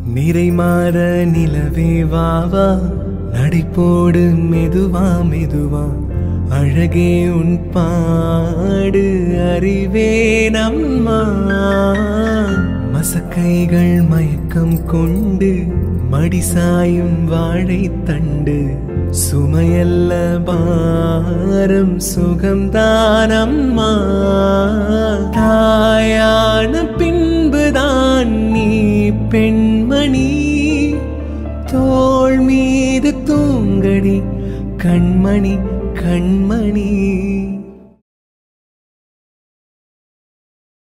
நிறைமாற நிலவே வாவா நடைபோடு மெதுவா மெதுவா அழகே உன் பாடு அறிவேனம்மா மசக்கைகள் மயக்கம் கொண்டு மடிசாயும் வாழை தண்டு சுமையல்ல பாரம் சுகம்தானம்மா தாயான பின்புதான் நீ பெண்மணி தோள் மீது தூங்கடி கண்மணி கண்மணி